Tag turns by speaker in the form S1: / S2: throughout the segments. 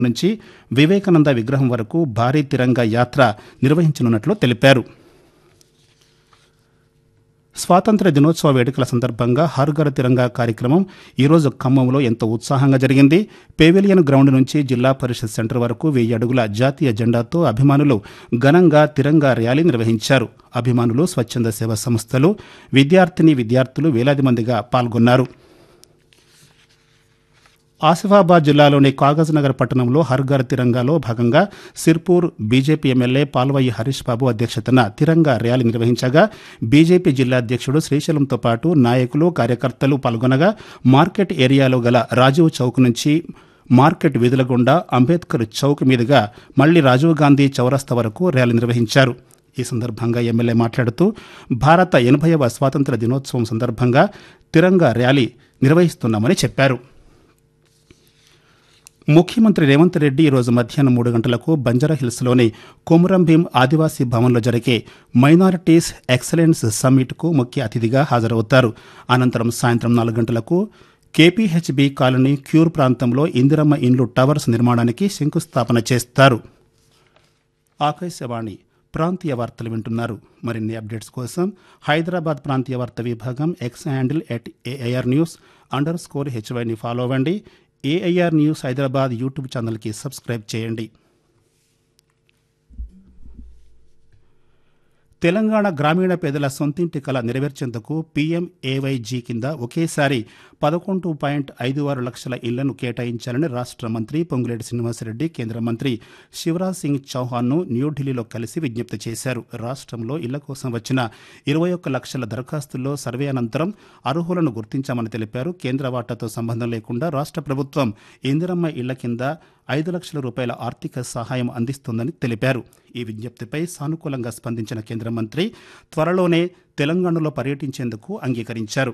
S1: నుంచి వివేకానంద విగ్రహం వరకు భారీ తిరంగా యాత్ర నిర్వహించనున్నట్లు తెలిపారు స్వాతంత్ర దినోత్సవ వేడుకల సందర్భంగా హర్ ఘర్ తిరంగా కార్యక్రమం ఈరోజు ఖమ్మంలో ఎంతో ఉత్సాహంగా జరిగింది పెవిలియన్ గ్రౌండ్ నుంచి జిల్లా పరిషత్ సెంటర్ వరకు వెయ్యి అడుగుల జాతీయ జెండాతో అభిమానులు ఘనంగా తిరంగా ర్యాలీ నిర్వహించారు అభిమానులు స్వచ్ఛంద సేవా సంస్థలు విద్యార్థిని విద్యార్థులు వేలాది మందిగా పాల్గొన్నారు ఆసిఫాబాద్ జిల్లాలోని కాగజ్ నగర్ పట్టణంలో హర్ ఘర్ తిరంగాలో భాగంగా సిర్పూర్ బీజేపీ ఎమ్మెల్యే పాల్వయి హరీష్ బాబు అధ్యక్షతన తిరంగా ర్యాలీ నిర్వహించగా బీజేపీ జిల్లా అధ్యక్షుడు శ్రీశైలంతో పాటు నాయకులు కార్యకర్తలు పాల్గొనగా మార్కెట్ ఏరియాలో గల రాజీవ్ చౌక్ నుంచి మార్కెట్ వీధుల గుండా అంబేద్కర్ చౌక్ మీదుగా మళ్లీ రాజీవ్ గాంధీ చౌరస్తా వరకు ర్యాలీ నిర్వహించారు ఈ సందర్భంగా ఎమ్మెల్యే మాట్లాడుతూ భారత ఎనభైవ స్వాతంత్ర దినోత్సవం సందర్భంగా తిరంగా ర్యాలీ నిర్వహిస్తున్నామని చెప్పారు ముఖ్యమంత్రి రేవంత్ రెడ్డి ఈరోజు మధ్యాహ్నం మూడు గంటలకు బంజారాహిల్స్లోని కొమురం భీం ఆదివాసీ భవన్లో జరిగే మైనారిటీస్ ఎక్సలెన్స్ సమ్మిట్కు ముఖ్య అతిథిగా హాజరవుతారు అనంతరం సాయంత్రం నాలుగు గంటలకు కేపీహెచ్బీ కాలనీ క్యూర్ ప్రాంతంలో ఇందిరమ్మ ఇండ్లు టవర్స్ నిర్మాణానికి శంకుస్థాపన చేస్తారు ఆకాశవాణి ప్రాంతీయ వార్తలు వింటున్నారు మరిన్ని అప్డేట్స్ కోసం హైదరాబాద్ ప్రాంతీయ వార్త విభాగం X handle at AIR news under score హెచ్వైని ఫాలో అవ్వండి ఏఐఆర్ న్యూస్ హైదరాబాద్ యూట్యూబ్ ఛానల్కి సబ్స్క్రైబ్ చేయండి తెలంగాణ గ్రామీణ పేదల సొంతింటి కళ నెరవేర్చేందుకు పీఎం ఏవైజీ కింద ఒకేసారి పదకొండు పాయింట్ ఐదు ఆరు లక్షల ఇళ్లను కేటాయించాలని రాష్ట్ర మంత్రి పొంగులేటి శ్రీనివాసరెడ్డి కేంద్ర మంత్రి శివరాజ్ సింగ్ చౌహాన్ను న్యూఢిల్లీలో కలిసి విజ్ఞప్తి చేశారు రాష్ట్రంలో ఇళ్ల కోసం వచ్చిన ఇరవై ఒక్క లక్షల దరఖాస్తుల్లో సర్వే అనంతరం అర్హులను గుర్తించామని తెలిపారు కేంద్ర వాటాతో సంబంధం లేకుండా రాష్ట్ర ప్రభుత్వం ఇందిరమ్మ ఇళ్ల కింద ఐదు లక్షల రూపాయల ఆర్థిక సహాయం అందిస్తోందని తెలిపారు ఈ విజ్ఞప్తిపై సానుకూలంగా స్పందించిన కేంద్ర మంత్రి త్వరలోనే తెలంగాణలో పర్యటించేందుకు అంగీకరించారు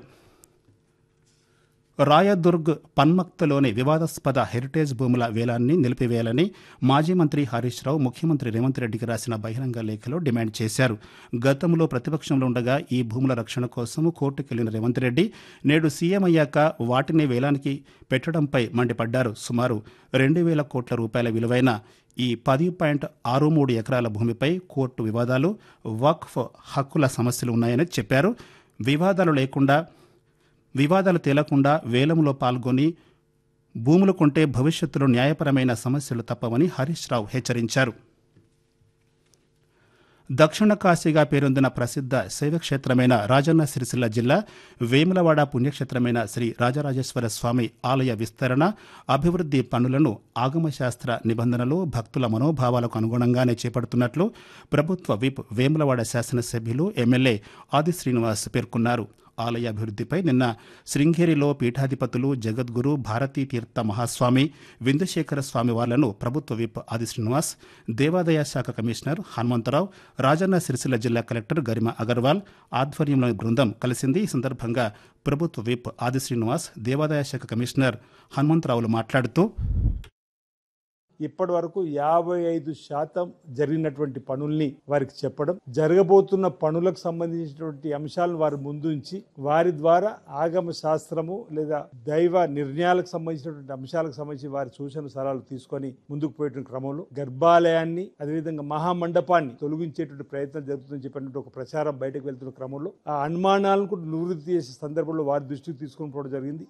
S1: రాయదుర్గ్ పన్మక్తలోని వివాదాస్పద హెరిటేజ్ భూముల వేలాన్ని నిలిపివేయాలని మాజీ మంత్రి హరీష్ రావు ముఖ్యమంత్రి రేవంత్ రెడ్డికి రాసిన బహిరంగ లేఖలో డిమాండ్ చేశారు గతంలో ప్రతిపక్షంలో ఉండగా ఈ భూముల రక్షణ కోసం కోర్టుకెళ్లిన రేవంత్ రెడ్డి నేడు సీఎం అయ్యాక వాటిని వేలానికి పెట్టడంపై మండిపడ్డారు సుమారు రెండు వేల కోట్ల రూపాయల విలువైన ఈ పది పాయింట్ ఆరు మూడు ఎకరాల భూమిపై కోర్టు వివాదాలు వక్ఫ్ హక్కుల సమస్యలు ఉన్నాయని చెప్పారు వివాదాలు లేకుండా వివాదాలు తేలకుండా వేలంలో పాల్గొని భూములు కొంటే భవిష్యత్తులో న్యాయపరమైన సమస్యలు తప్పవని హరీష్ రావు హెచ్చరించారు దక్షిణ కాశీగా పేరొందిన ప్రసిద్ధ శైవక్షేత్రమైన రాజన్న సిరిసిల్ల జిల్లా వేములవాడ పుణ్యక్షేత్రమైన శ్రీ రాజరాజేశ్వర స్వామి ఆలయ విస్తరణ అభివృద్ధి పనులను ఆగమశాస్త్ర నిబంధనలు భక్తుల మనోభావాలకు అనుగుణంగానే చేపడుతున్నట్లు ప్రభుత్వ విప్ వేములవాడ శాసనసభ్యులు ఎమ్మెల్యే ఆది శ్రీనివాస్ పేర్కొన్నారు ఆలయ అభివృద్ధిపై నిన్న శృంగేరిలో పీఠాధిపతులు జగద్గురు భారతీ తీర్థ మహాస్వామి విందుశేఖర స్వామి వార్లను ప్రభుత్వ విప్ ఆది శ్రీనివాస్ దేవాదాయ శాఖ కమిషనర్ హనుమంతరావు రాజన్న సిరిసిల్ల జిల్లా కలెక్టర్ గరిమ అగర్వాల్ ఆధ్వర్యంలోని బృందం కలిసింది ఈ సందర్భంగా ప్రభుత్వ విప్ ఆది శ్రీనివాస్ దేవాదాయ శాఖ కమిషనర్ హనుమంతరావులు మాట్లాడుతూ
S2: ఇప్పటి వరకు యాభై ఐదు శాతం జరిగినటువంటి పనుల్ని వారికి చెప్పడం జరగబోతున్న పనులకు సంబంధించినటువంటి అంశాలను వారి ముందుంచి వారి ద్వారా ఆగమ శాస్త్రము లేదా దైవ నిర్ణయాలకు సంబంధించినటువంటి అంశాలకు సంబంధించి వారి సూచన సలహాలు తీసుకొని ముందుకు పోయేటువంటి క్రమంలో గర్భాలయాన్ని అదేవిధంగా మహామండపాన్ని తొలగించేటువంటి ప్రయత్నం జరుగుతుందని చెప్పినట్టు ఒక ప్రచారం బయటకు వెళ్తున్న క్రమంలో ఆ అనుమానాలను కూడా నివృత్తి చేసే సందర్భంలో వారి దృష్టికి తీసుకొని పోవడం జరిగింది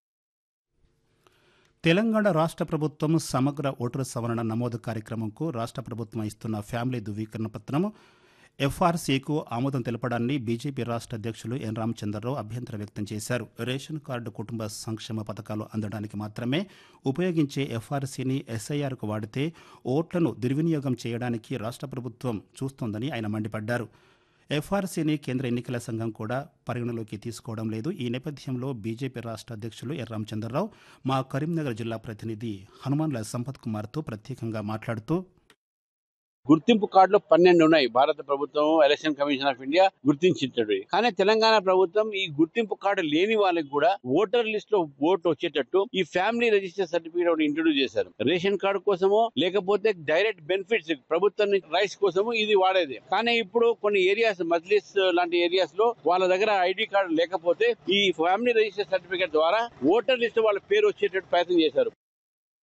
S1: తెలంగాణ రాష్ట్ర ప్రభుత్వం సమగ్ర ఓటరు సవరణ నమోదు కార్యక్రమంకు రాష్ట్ర ప్రభుత్వం ఇస్తున్న ఫ్యామిలీ ధృవీకరణ పత్రం ఎఫ్ఆర్సీకు ఆమోదం తెలపడాన్ని బీజేపీ రాష్ట్ర అధ్యక్షులు ఎన్ రామచంద్రరావు అభ్యంతరం వ్యక్తం చేశారు రేషన్ కార్డు కుటుంబ సంక్షేమ పథకాలు అందడానికి మాత్రమే ఉపయోగించే ఎఫ్ఆర్సీని ఎస్ఐఆర్కు వాడితే ఓట్లను దుర్వినియోగం చేయడానికి రాష్ట్ర ప్రభుత్వం చూస్తోందని ఆయన మండిపడ్డారు ఎఫ్ఆర్సీని కేంద్ర ఎన్నికల సంఘం కూడా పరిగణలోకి తీసుకోవడం లేదు ఈ నేపథ్యంలో బీజేపీ రాష్ట్ర అధ్యక్షులు ఎర్ రామచంద్రరావు మా కరీంనగర్ జిల్లా ప్రతినిధి హనుమాన్ల సంపత్ కుమార్తో ప్రత్యేకంగా మాట్లాడుతూ
S3: గుర్తింపు కార్డులో పన్నెండు ఉన్నాయి భారత ప్రభుత్వం ఎలక్షన్ కమిషన్ ఆఫ్ ఇండియా గుర్తించింది కానీ తెలంగాణ ప్రభుత్వం ఈ గుర్తింపు కార్డు లేని వాళ్ళకి కూడా ఓటర్ లిస్ట్ లో ఓటు వచ్చేటట్టు ఈ ఫ్యామిలీ రిజిస్టర్ సర్టిఫికేట్ ఒకటి ఇంట్రొడ్యూస్ చేశారు రేషన్ కార్డు కోసమో లేకపోతే డైరెక్ట్ బెనిఫిట్స్ ప్రభుత్వం నుంచి రైస్ కోసము ఇది వాడేది కానీ ఇప్పుడు కొన్ని ఏరియాస్ మజ్లిస్ లాంటి ఏరియాస్ లో వాళ్ళ దగ్గర ఐడి కార్డు లేకపోతే ఈ ఫ్యామిలీ రిజిస్టర్ సర్టిఫికేట్ ద్వారా ఓటర్ లిస్ట్ వాళ్ళ పేరు వచ్చేటట్టు ప్రయత్నం చేశారు